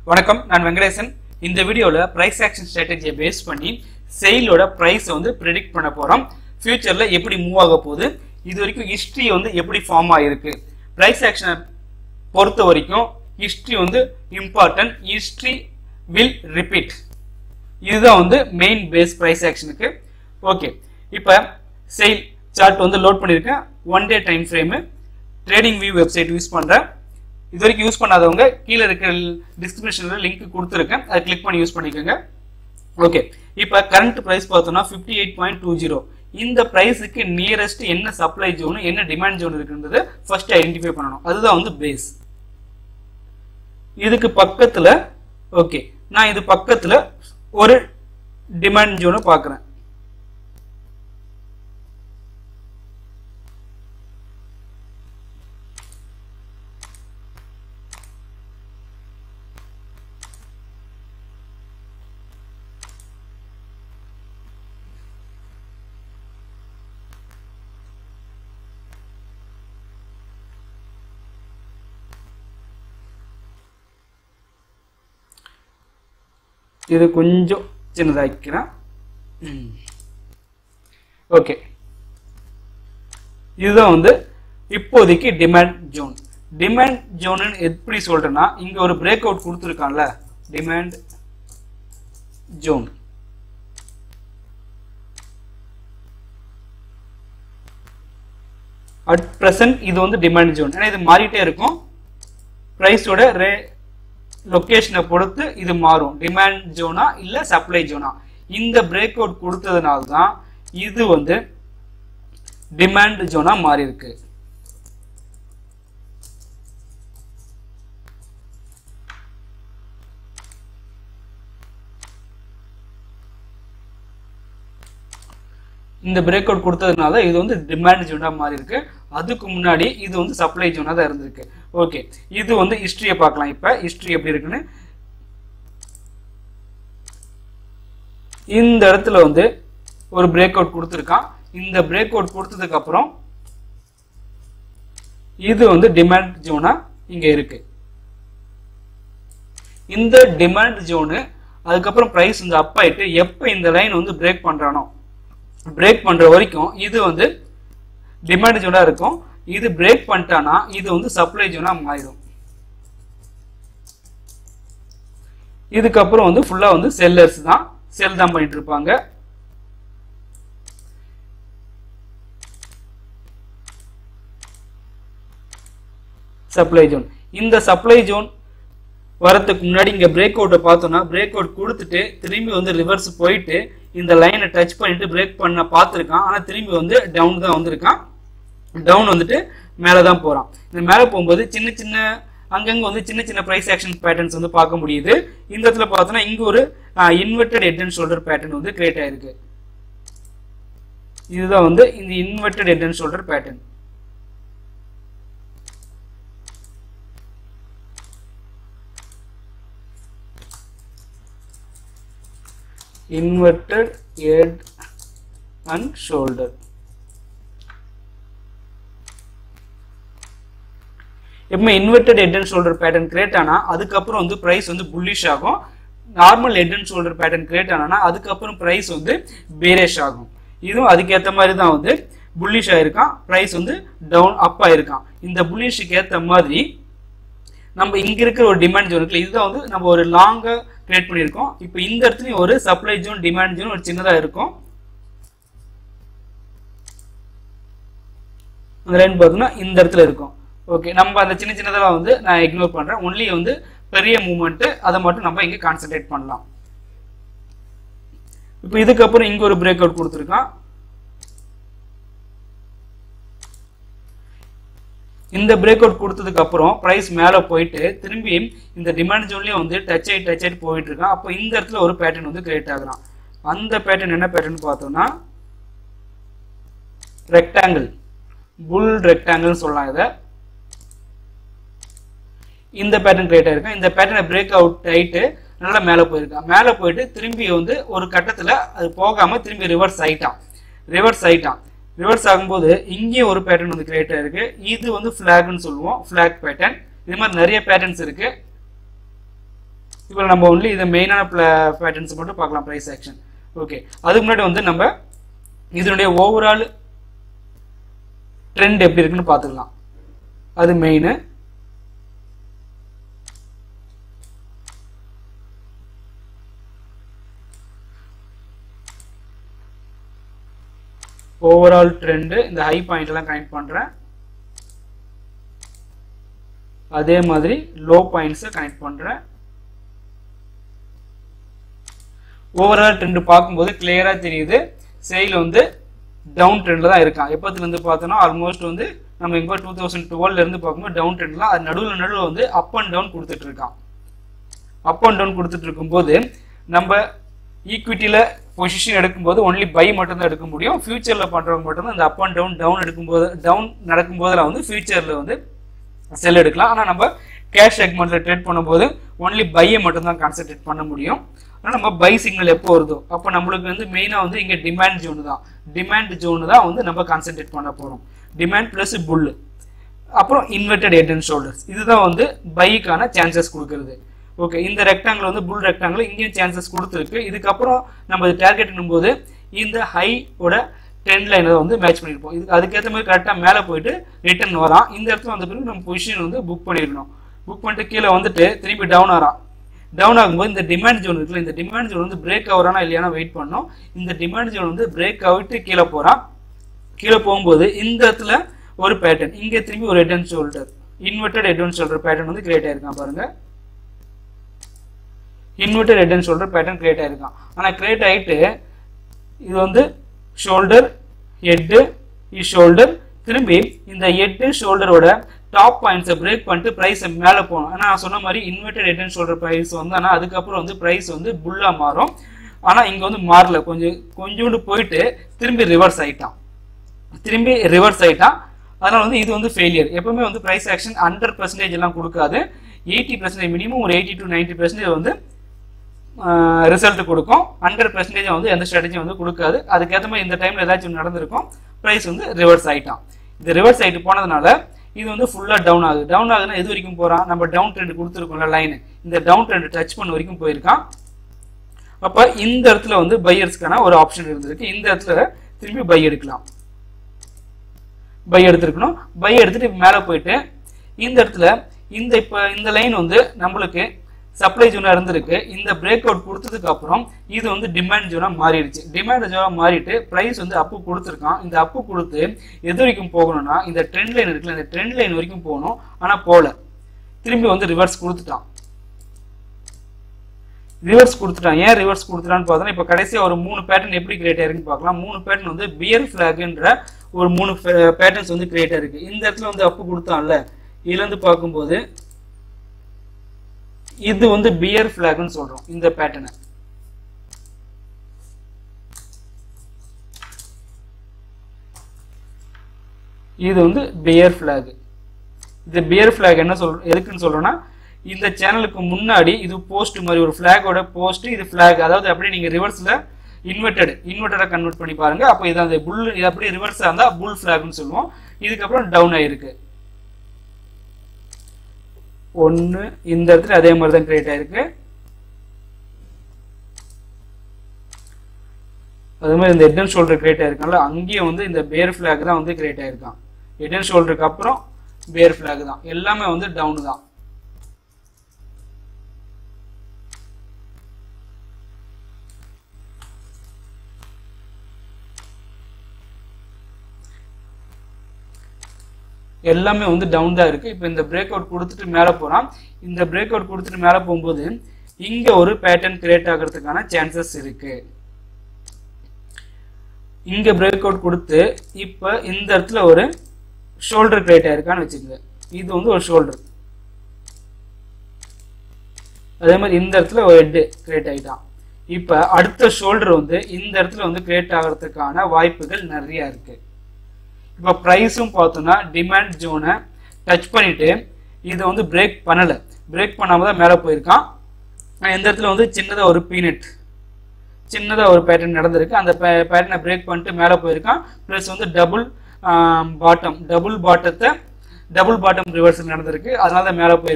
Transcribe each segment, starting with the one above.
வணக்கம் நான் வெங்கடேசன் இந்த வீடியோவில் ப்ரைஸ் ஆக்ஷன் ஸ்ட்ராட்டஜியை பேஸ் பண்ணி செயிலோட ப்ரைஸை வந்து ப்ரெடிக்ட் பண்ண போகிறோம் ஃபியூச்சரில் எப்படி மூவ் ஆக போகுது இது வரைக்கும் ஹிஸ்ட்ரி வந்து எப்படி ஃபார்ம் ஆகிருக்கு ப்ரைஸ் ஆக்ஷனை பொறுத்த வரைக்கும் ஹிஸ்ட்ரி வந்து இம்பார்ட்டன்ட் ஹிஸ்ட்ரி வில் ரிப்பீட் இதுதான் வந்து மெயின் பேஸ் ப்ரைஸ் ஆக்ஷனுக்கு ஓகே இப்போ செயில் சார்ட் வந்து லோட் பண்ணியிருக்கேன் one day time frame TradingView website use பண்ணுறேன் இது வரைக்கும் யூஸ் பண்ணாதவங்க கீழே இருக்கிற டிஸ்கிரிப்ஷனில் லிங்க் கொடுத்துருக்கேன் அதை கிளிக் பண்ணி யூஸ் பண்ணிக்கோங்க ஓகே இப்போ கரண்ட் ப்ரைஸ் பார்த்தோம்னா fifty eight point two zero இந்த ப்ரைஸுக்கு நியரஸ்ட் என்ன சப்ளை ஜோன் என்ன டிமாண்ட் ஜோன் இருக்குன்றது ஃபர்ஸ்ட் ஐடென்டிஃபை பண்ணணும் அதுதான் வந்து பேஸ் இதுக்கு பக்கத்தில் ஓகே நான் இது பக்கத்தில் ஒரு டிமாண்ட் ஜோனை பார்க்குறேன் இது கொஞ்சம் சின்னதாக்கிறேன் ஓகே இதுதான் வந்து இப்போதைக்கு டிமாண்ட் ஜோன் டிமாண்ட் ஜோன்னு எப்படி சொல்றேன்னா இங்க ஒரு பிரேக் அவுட் கொடுத்துருக்கான்ல டிமாண்ட் ஜோன் அட் ப்ரெசன்ட் இது வந்து டிமாண்ட் ஜோன் ஏன்னா இது மாறிட்டே இருக்கும் ப்ரைஸோட ரே லொக்கேஷனை பொறுத்து இது மாறும் டிமாண்ட் ஜோனா இல்லை சப்ளை ஜோனா இந்த பிரேக் அவுட் கொடுத்ததுனால தான் இது வந்து டிமாண்ட் ஜோனா மாறி இருக்கு இந்த பிரேக் அவுட் கொடுத்ததுனால இது வந்து டிமாண்ட் ஜோனா மாறி இருக்கு அதுக்கு முன்னாடி இது வந்து சப்ளை ஜோனா தான் இருந்திருக்கு ஓகே இது வந்து ஹிஸ்டரியை பார்க்கலாம் இப்போ ஹிஸ்டரி எப்படி இருக்குன்னு இந்த இடத்துல வந்து ஒரு பிரேக் அவுட் கொடுத்துருக்கான் இந்த பிரேக் அவுட் கொடுத்ததுக்கு அப்புறம் இது வந்து டிமாண்ட் ஜோனா இங்க இருக்கு இந்த டிமாண்ட் ஜோனு அதுக்கப்புறம் பிரைஸ் வந்து அப் ஆயிட்டு எப்போ இந்த லைன் வந்து பிரேக் பண்றானோ பிரேக் பண்ற வரைக்கும் இது வந்து டிமாண்ட் ஜோனா இருக்கும் இது பிரேக் பண்ணிட்டானா இது வந்து சப்ளை ஜோனா மாறிடும் இதுக்கப்புறம் வந்து ஃபுல்லா வந்து செல்லர்ஸ் தான் செல் தான் பண்ணிட்டு இருப்பாங்க சப்ளை ஜோன் இந்த சப்ளை ஜோன் வரதுக்கு முன்னாடி இங்க பிரேக் அவுட்டை பார்த்தோம்னா பிரேக் அவுட் கொடுத்துட்டு திரும்பி வந்து ரிவர்ஸ் போயிட்டு இந்த லைனை டச் பண்ணிட்டு பிரேக் பண்ண பார்த்துருக்கான் ஆனால் திரும்பி வந்து டவுன் தான் வந்திருக்கான் டவுன் வந்துட்டு மேலே தான் போகிறான் இந்த மேலே போகும்போது சின்ன சின்ன அங்கங்கே வந்து சின்ன சின்ன ப்ரைஸ் ஆக்ஷன் பேட்டர்ன்ஸ் வந்து பார்க்க முடியுது இந்த இடத்துல பார்த்தோன்னா இங்கே ஒரு inverted head and shoulder pattern வந்து கிரியேட் ஆயிருக்கு இதுதான் வந்து இந்த inverted head and shoulder pattern inverted head and shoulder எப்பவுமே inverted head and shoulder pattern create ஆனா அதுக்கப்புறம் வந்து பிரைஸ் வந்து புல்லிஷ் ஆகும் normal head and shoulder pattern create ஆனா அதுக்கப்புறம் பிரைஸ் வந்து பேரேஷ் ஆகும் இதுவும் அதுக்கேற்ற மாதிரி தான் வந்து புல்லிஷ் ஆயிருக்கான் பிரைஸ் வந்து டவுன் அப் ஆயிருக்கான் இந்த புல்லிஷுக்கு ஏற்ற மாதிரி நம்ம இங்க இருக்கிற ஒரு டிமாண்ட் ஜோன் இருக்குல்ல இதுதான் வந்து நம்ம ஒரு லாங்கா கிரியேட் பண்ணியிருக்கோம் இப்போ இந்த இடத்துலயும் ஒரு சப்ளை ஜோன் டிமாண்ட் ஜோன் ஒரு சின்னதா இருக்கும் அந்த லைன் பார்த்தோம்னா இந்த இடத்துல இருக்கும் ஓகே நம்ம அந்த சின்ன சின்னதெல்லாம் வந்து நான் இக்னோர் பண்றேன் ஒன்லி வந்து பெரிய மூமெண்ட் அதை மட்டும் நம்ம இங்க கான்சென்ட்ரேட் பண்ணலாம் இப்போ இதுக்கப்புறம் இங்க ஒரு பிரேக் அவுட் கொடுத்துருக்கான் இந்த பிரேக் அவுட் கொடுத்ததுக்கு அப்புறம் ப்ரைஸ் மேலே போயிட்டு திரும்பி இந்த டிமாண்ட் ஜோன்லேயே வந்து டச் ஆகி டச் ஆகி போயிட்டு இருக்கான் அப்போ இந்த இடத்துல ஒரு பேட்டர்ன் வந்து கிரியேட் ஆகுறான் அந்த பேட்டர்ன் என்ன பேட்டர்ன் பார்த்தோம்னா ரெக்டாங்கிள் புல் ரெக்டாங்கிள்னு சொல்லலாம் இதை இந்த பேட்டர்ன் கிரியேட் ஆயிருக்கும் இந்த பேட்டர்னை பிரேக் அவுட் ஆயிட்டு நல்லா மேலே போயிருக்கான் மேலே போயிட்டு திரும்பி வந்து ஒரு கட்டத்தில் அது போகாம திரும்பி ரிவர்ஸ் ஆயிட்டான் ரிவர்ஸ் ஆயிட்டான் ரிவர்ஸ் ஆகும்போது இங்கேயும் ஒரு பேட்டர்ன் வந்து கிரியேட் ஆயிருக்கு இது வந்து ஃபிளாக்னு சொல்லுவோம் ஃபிளாக் பேட்டர்ன் இது மாதிரி நிறைய பேட்டர்ன்ஸ் இருக்கு இப்போ நம்ம ஒன்லி இதை மெயினான பேட்டர்ன்ஸ் மட்டும் பார்க்கலாம் ப்ரைஸ் ஆக்ஷன் ஓகே அதுக்கு முன்னாடி வந்து நம்ம இதனுடைய ஓவரால் ட்ரெண்ட் எப்படி இருக்குன்னு பார்த்துக்கலாம் அது மெயின் ஓவரால் ட்ரெண்டு இந்த ஹை பாயிண்ட் எல்லாம் கனெக்ட் பண்ணுறேன் அதே மாதிரி லோ பாயிண்ட்ஸை கனெக்ட் பண்ணுறேன் ஓவரால் ட்ரெண்ட் பார்க்கும்போது கிளியராக தெரியுது சேல் வந்து டவுன் ட்ரெண்டில் தான் இருக்கான் எப்போத்துலேருந்து பார்த்தோன்னா ஆல்மோஸ்ட் வந்து நம்ம எங்கோ டூ தௌசண்ட் டுவெல்லேருந்து பார்க்கும்போது டவுன் ட்ரெண்ட்லாம் அது நடுவில் நடுவில் வந்து அப் அண்ட் டவுன் கொடுத்துட்டு இருக்கான் அப் அண்ட் டவுன் கொடுத்துட்டு இருக்கும்போது நம்ம ஈக்விட்டியில் பொசிஷன் எடுக்கும்போது ஒன்லி பை மட்டும்தான் எடுக்க முடியும் ஃபியூச்சரில் பண்ணுறவங்க மட்டும்தான் இந்த அப் அண்ட் டவுன் டவுன் எடுக்கும்போது டவுன் நடக்கும்போதில் வந்து ஃபியூச்சரில் வந்து செல் எடுக்கலாம் ஆனால் நம்ம கேஷ் செக்மெண்ட்டில் ட்ரேட் பண்ணும்போது ஒன்லி பையை மட்டும்தான் கான்சென்ட்ரேட் பண்ண முடியும் ஆனால் நம்ம பை சிக்னல் எப்போ வருதோ அப்போ நம்மளுக்கு வந்து மெயினாக வந்து இங்கே டிமாண்ட் ஜோனு தான் டிமாண்ட் ஜோனு தான் வந்து நம்ம கான்சென்ட்ரேட் பண்ண போகிறோம் டிமாண்ட் ப்ளஸ் புல்லு அப்புறம் இன்வெர்டட் ஹெட் அண்ட் ஷோல்டர்ஸ் இதுதான் வந்து பைக்கான சான்சஸ் கொடுக்கறது ஓகே இந்த ரெக்டாங்கிள் வந்து புல் ரெக்டாங்கிள் இங்கேயும் சான்சஸ் கொடுத்துருக்கு இதுக்கப்புறம் நம்ம டார்கெட் போது இந்த ஹையோட ட்ரெண்ட் லைனை வந்து மேட்ச் பண்ணியிருப்போம் இது அதுக்கேற்ற மாதிரி கரெக்டாக மேலே போயிட்டு ரிட்டர்ன் வரான் இந்த இடத்துல வந்த பிறகு நம்ம பொசிஷன் வந்து புக் பண்ணிடணும் புக் பண்ணிட்டு கீழே வந்துட்டு திருப்பி டவுன் ஆகிறான் டவுன் ஆகும்போது இந்த டிமாண்ட் ஜோன் இருக்குல்ல இந்த டிமாண்ட் ஜோன் வந்து பிரேக் ஆகிறானா இல்லையானா வெயிட் பண்ணோம் இந்த டிமாண்ட் ஜோன் வந்து பிரேக் ஆகிட்டு கீழே போகிறான் கீழே போகும்போது இந்த இடத்துல ஒரு பேட்டர்ன் இங்கே திரும்பி ஒரு head and shoulder inverted head and shoulder pattern வந்து கிரியேட் ஆயிருக்கான் பாருங்க inverted head and shoulder pattern create ஆயிருக்கான் ஆனால் கிரியேட் ஆகிட்டு இது வந்து ஷோல்டர் ஹெட்டு ஷோல்டர் திரும்பி இந்த ஹெட்டு ஷோல்டரோட டாப் பாயிண்ட்ஸை பிரேக் பண்ணிட்டு ப்ரைஸ் மேலே போகணும் ஆனால் நான் சொன்ன மாதிரி inverted head and shoulder price வந்து ஆனால் அதுக்கப்புறம் வந்து ப்ரைஸ் வந்து புல்லாக மாறும் ஆனால் இங்கே வந்து மாறல கொஞ்சம் கொஞ்சோண்டு போயிட்டு திரும்பி ரிவர்ஸ் ஆயிட்டான் திரும்பி ரிவர்ஸ் ஆயிட்டான் அதனால வந்து இது வந்து ஃபெயிலியர் எப்பவுமே வந்து ப்ரைஸ் ஆக்ஷன் ஹண்ட்ரட் பர்சன்டேஜ் எல்லாம் கொடுக்காது எயிட்டி பர்சன்டேஜ் மினிமம் ஒரு எயிட்டி டு நைன்டி பர்சன்டேஜ் வந்து ரிசல்ட் கொடுக்கும் ஹண்ட்ரட் பர்சன்டேஜ் வந்து எந்த ஸ்ட்ராட்டஜியும் வந்து கொடுக்காது அதுக்கேற்ற மாதிரி இந்த டைமில் ஏதாச்சும் நடந்திருக்கும் ப்ரைஸ் வந்து ரிவர்ஸ் ஆயிட்டான் இது ரிவர்ஸ் ஆகிட்டு போனதுனால இது வந்து ஃபுல்லாக டவுன் ஆகுது டவுன் ஆகுதுன்னா எது வரைக்கும் போகிறான் நம்ம டவுன் ட்ரெண்ட் கொடுத்துருக்கோம்ல லைன் இந்த டவுன் ட்ரெண்ட் டச் பண்ண வரைக்கும் போயிருக்கான் அப்போ இந்த இடத்துல வந்து பையர்ஸ்க்கான ஒரு ஆப்ஷன் இருந்திருக்கு இந்த இடத்துல திரும்பி பை எடுக்கலாம் பை எடுத்துருக்கணும் பை எடுத்துட்டு மேலே போயிட்டு இந்த இடத்துல இந்த இப்போ இந்த லைன் வந்து நம்மளுக்கு சப்ளை ஜோனா இருந்திருக்கு இந்த பிரேக் அவுட் கொடுத்ததுக்கு அப்புறம் இது வந்து டிமாண்ட் ஜோனா மாறிடுச்சு டிமாண்ட் ஜோனா மாறிட்டு பிரைஸ் வந்து அப்பு கொடுத்துருக்கான் இந்த அப்பு கொடுத்து எது வரைக்கும் போகணும்னா இந்த ட்ரெண்ட் லைன் இருக்குல்ல இந்த ட்ரெண்ட் லைன் வரைக்கும் போகணும் ஆனால் போகல திரும்பி வந்து ரிவர்ஸ் கொடுத்துட்டான் ரிவர்ஸ் கொடுத்துட்டான் ஏன் ரிவர்ஸ் கொடுத்துட்டான்னு பார்த்தோன்னா இப்போ கடைசியாக ஒரு மூணு பேட்டர்ன் எப்படி கிரியேட் ஆயிருக்குன்னு பார்க்கலாம் மூணு பேட்டர்ன் வந்து பியர் ஃபிளாக்ன்ற ஒரு மூணு பேட்டர்ன்ஸ் வந்து கிரியேட் ஆயிருக்கு இந்த இடத்துல வந்து அப்பு கொடுத்தான்ல இதுலேருந்து பார்க்கும்போது இது வந்து பியர் ஃபிளாக்னு சொல்றோம் இந்த பேட்டர்னை இது வந்து பியர் ஃபிளாக் இந்த பியர் ஃபிளாக் என்ன சொல் எதுக்குன்னு சொல்றோம்னா இந்த சேனலுக்கு முன்னாடி இது போஸ்ட் மாதிரி ஒரு ஃபிளாகோட போஸ்ட் இது ஃபிளாக் அதாவது அப்படியே நீங்க ரிவர்ஸ்ல இன்வெர்டட் இன்வெர்டரை கன்வெர்ட் பண்ணி பாருங்க அப்போ இது அந்த புல் இது அப்படியே ரிவர்ஸாக இருந்தால் புல் ஃபிளாக்னு சொல்லுவோம் இதுக்கப்புறம் டவுன் ஆயிருக்கு ஒன்று இந்த இடத்துல அதே மாதிரி தான் கிரியேட் ஆயிருக்கு அதே மாதிரி இந்த ஹெட் அண்ட் ஷோல்டர் கிரியேட் ஆயிருக்கான்ல அங்கேயும் வந்து இந்த பேர் ஃபிளாக் தான் வந்து கிரியேட் ஆயிருக்கான் ஹெட் அண்ட் ஷோல்டருக்கு அப்புறம் பேர் ஃபிளாக் தான் எல்லாமே வந்து டவுன் தான் எல்லாமே வந்து டவுன் தான் இருக்கு இப்போ இந்த பிரேக் அவுட் கொடுத்துட்டு மேலே போறான் இந்த பிரேக் அவுட் கொடுத்துட்டு மேலே போகும்போது இங்க ஒரு பேட்டர்ன் கிரியேட் ஆகிறதுக்கான சான்சஸ் இருக்கு இங்க பிரேக் அவுட் கொடுத்து இப்போ இந்த இடத்துல ஒரு ஷோல்டர் கிரியேட் ஆயிருக்கான்னு வச்சுக்கோங்க இது வந்து ஒரு ஷோல்டர் அதே மாதிரி இந்த இடத்துல ஒரு ஹெட் கிரியேட் ஆகிட்டான் இப்போ அடுத்த ஷோல்டர் வந்து இந்த இடத்துல வந்து கிரியேட் ஆகிறதுக்கான வாய்ப்புகள் நிறைய இருக்கு இப்போ ப்ரைஸும் பார்த்தோன்னா டிமாண்ட் ஜோனை டச் பண்ணிட்டு இதை வந்து பிரேக் பண்ணலை பிரேக் பண்ணாமல் தான் மேலே போயிருக்கான் இந்த இடத்துல வந்து சின்னதாக ஒரு பீனட் சின்னதாக ஒரு பேட்டர்ன் நடந்திருக்கு அந்த பேட்டர்னை பிரேக் பண்ணிட்டு மேலே போயிருக்கான் ப்ளஸ் வந்து டபுள் பாட்டம் டபுள் பாட்டத்தை டபுள் பாட்டம் ரிவர்ஸ் நடந்திருக்கு அதனால தான் மேலே போயிருக்கான்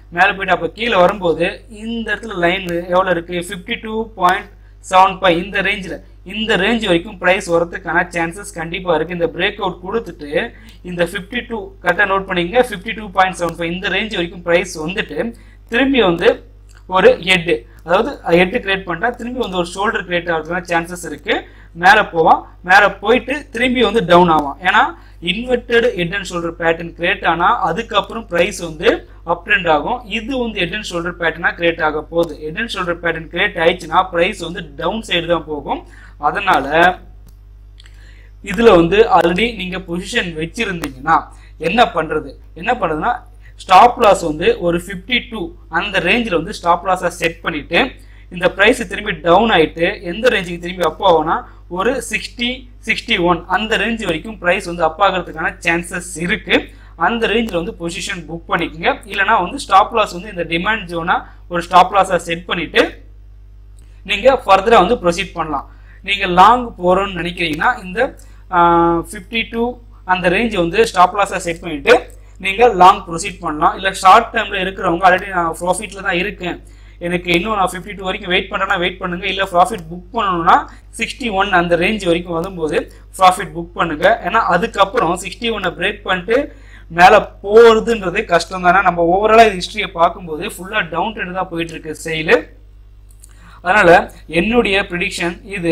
மேலே போயிட்டு அப்போ கீழே வரும்போது இந்த இடத்துல லைன் எவ்வளோ இருக்கு fifty two point seven five இந்த ரேஞ்சில் இந்த ரேஞ்ச் வரைக்கும் ப்ரைஸ் வரதுக்கான சான்சஸ் கண்டிப்பாக இருக்குது இந்த பிரேக் அவுட் கொடுத்துட்டு இந்த ஃபிஃப்டி டூ கரெக்டாக நோட் பண்ணிங்க fifty two point seven five இந்த ரேஞ்ச் வரைக்கும் ப்ரைஸ் வந்துட்டு திரும்பி வந்து ஒரு ஹெட் அதாவது ஹெட் கிரியேட் பண்ணிட்டா திரும்பி வந்து ஒரு ஷோல்டர் கிரியேட் ஆகிறதுக்கான சான்சஸ் இருக்கு மேலே போவான் மேலே போயிட்டு திரும்பி வந்து டவுன் ஆவான் ஏன்னா inverted head and shoulder pattern create ஆனால் அதுக்கப்புறம் ப்ரைஸ் வந்து அப் ட்ரெண்ட் ஆகும் இது வந்து ஹெட் அண்ட் ஷோல்டர் பேட்டர்னா கிரியேட் ஆக போகுது head and shoulder pattern create ஆயிடுச்சுன்னா ப்ரைஸ் வந்து டவுன் சைடு தான் போகும் அதனால இதுல வந்து ஆல்ரெடி நீங்க பொசிஷன் வச்சிருந்தீங்கன்னா என்ன பண்றது என்ன பண்றதுன்னா ஸ்டாப் லாஸ் வந்து ஒரு 52 டூ அந்த ரேஞ்சில் வந்து ஸ்டாப் லாஸை செட் பண்ணிட்டு இந்த ப்ரைஸ் திரும்பி டவுன் ஆயிட்டு எந்த ரேஞ்சுக்கு திரும்பி அப் ஆகும்னா ஒரு சிக்ஸ்டி சிக்ஸ்டி ஒன் அந்த ரேஞ்ச் வரைக்கும் ப்ரைஸ் வந்து அப் ஆகிறதுக்கான சான்சஸ் இருக்கு அந்த ரேஞ்சில் வந்து பொசிஷன் புக் பண்ணிக்கோங்க இல்லைனா வந்து ஸ்டாப் லாஸ் வந்து இந்த டிமாண்ட் ஜோனா ஒரு ஸ்டாப் லாஸை செட் பண்ணிட்டு நீங்க ஃபர்தரா வந்து ப்ரொசீட் பண்ணலாம் நீங்க லாங் போறோம்னு நினைக்கிறீங்கன்னா இந்த ஃபிஃப்டி டூ அந்த ரேஞ்ச் வந்து ஸ்டாப் லாஸை செட் பண்ணிட்டு நீங்க லாங் ப்ரொசீட் பண்ணலாம் இல்ல ஷார்ட் டைம்ல இருக்கிறவங்க ஆல்ரெடி நான் ப்ராஃபிட்ல தான் இருக்கேன் எனக்கு இன்னும் நான் ஃபிஃப்டி டூ வரைக்கும் வெயிட் பண்ணுறேன்னா வெயிட் பண்ணுங்க இல்லை ப்ராஃபிட் புக் பண்ணணும்னா சிக்ஸ்டி ஒன் அந்த ரேஞ்ச் வரைக்கும் வரும்போது ப்ராஃபிட் புக் பண்ணுங்க ஏன்னா அதுக்கப்புறம் சிக்ஸ்டி ஒன்னை பிரேக் பண்ணிட்டு மேலே போகிறதுன்றது கஷ்டம் தானே நம்ம ஓவராலாக இது ஹிஸ்ட்ரியை பார்க்கும்போது ஃபுல்லாக டவுன் ட்ரெண்ட் தான் போயிட்டு இருக்கு சேலு அதனால என்னுடைய ப்ரிடிக்ஷன் இது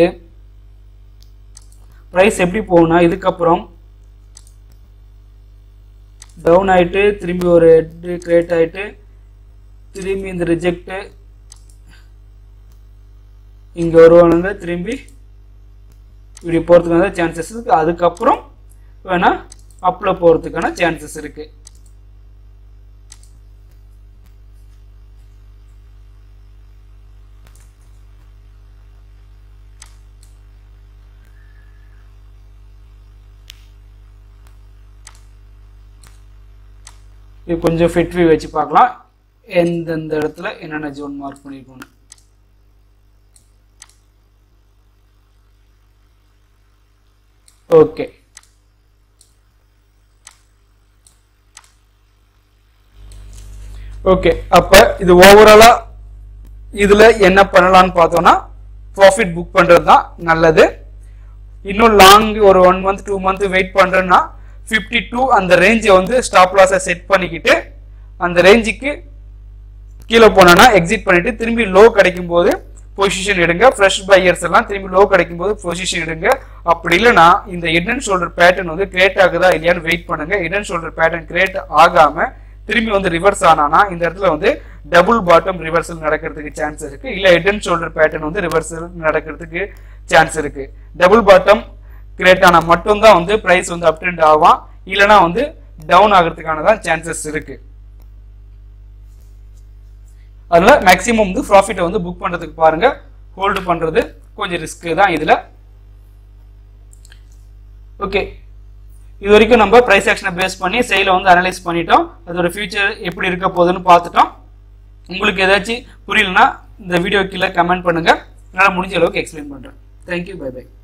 ப்ரைஸ் எப்படி போகும்னா இதுக்கப்புறம் டவுன் ஆயிட்டு திரும்பி ஒரு ஹெட் கிரியேட் ஆயிட்டு திரும்பி இந்த ரிஜெக்ட் இங்க வருவானுங்க திரும்பி இப்படி போறதுக்கான சான்சஸ் இருக்கு அதுக்கப்புறம் வேணா அப்ல போறதுக்கான சான்சஸ் இருக்கு இது கொஞ்சம் ஃபிட் வியூ வச்சு பார்க்கலாம் எந்தெந்த இடத்துல என்னென்ன ஜோன் மார்க் பண்ணியிருக்கோம் ஓகே ஓகே அப்ப இது ஓவராலா இதுல என்ன பண்ணலாம்னு பார்த்தோம்னா ப்ராஃபிட் புக் பண்றது தான் நல்லது இன்னும் லாங் ஒரு one month two month wait பண்றேன்னா ஃபிஃப்டி டூ அந்த ரேஞ்சை வந்து ஸ்டாப் லாஸை செட் பண்ணிக்கிட்டு அந்த ரேஞ்சுக்கு கீழே போனோன்னா எக்ஸிட் பண்ணிட்டு திரும்பி லோ கிடைக்கும் போது பொசிஷன் எடுங்க ஃப்ரெஷ் பையர்ஸ் எல்லாம் திரும்பி லோ கிடைக்கும் போது பொசிஷன் எடுங்க அப்படி இல்லைன்னா இந்த ஹெட் அண்ட் ஷோல்டர் பேட்டர்ன் வந்து கிரியேட் ஆகுதா இல்லையான்னு வெயிட் பண்ணுங்க head and shoulder pattern create ஆகாம திரும்பி வந்து ரிவர்ஸ் ஆனானா இந்த இடத்துல வந்து டபுள் பாட்டம் ரிவர்சல் நடக்கிறதுக்கு சான்ஸ் இருக்கு இல்ல ஹெட் அண்ட் ஷோல்டர் பேட்டர்ன் வந்து ரிவர்சல் நடக்கிறதுக்கு சான்ஸ் இருக்கு டபுள் பாட்டம் கிரியேட் ஆனா மட்டும்தான் வந்து பிரைஸ் வந்து அப் ட்ரெண்ட் ஆகும் இல்லைன்னா வந்து டவுன் ஆகிறதுக்கான தான் சான்சஸ் இருக்கு அதனால மேக்ஸிமம் வந்து ப்ராஃபிட்டை வந்து புக் பண்றதுக்கு பாருங்க ஹோல்டு பண்றது கொஞ்சம் ரிஸ்க் தான் இதுல ஓகே இது வரைக்கும் நம்ம பிரைஸ் ஆக்ஷனை பேஸ் பண்ணி செயலை வந்து அனலைஸ் பண்ணிட்டோம் அதோட ஃபியூச்சர் எப்படி இருக்க போகுதுன்னு பார்த்துட்டோம் உங்களுக்கு ஏதாச்சும் புரியலனா இந்த வீடியோ கீழே கமெண்ட் பண்ணுங்க என்னால் முடிஞ்ச அளவுக்கு எக்ஸ்பிளைன் பண்றேன் தேங்க்யூ பை பை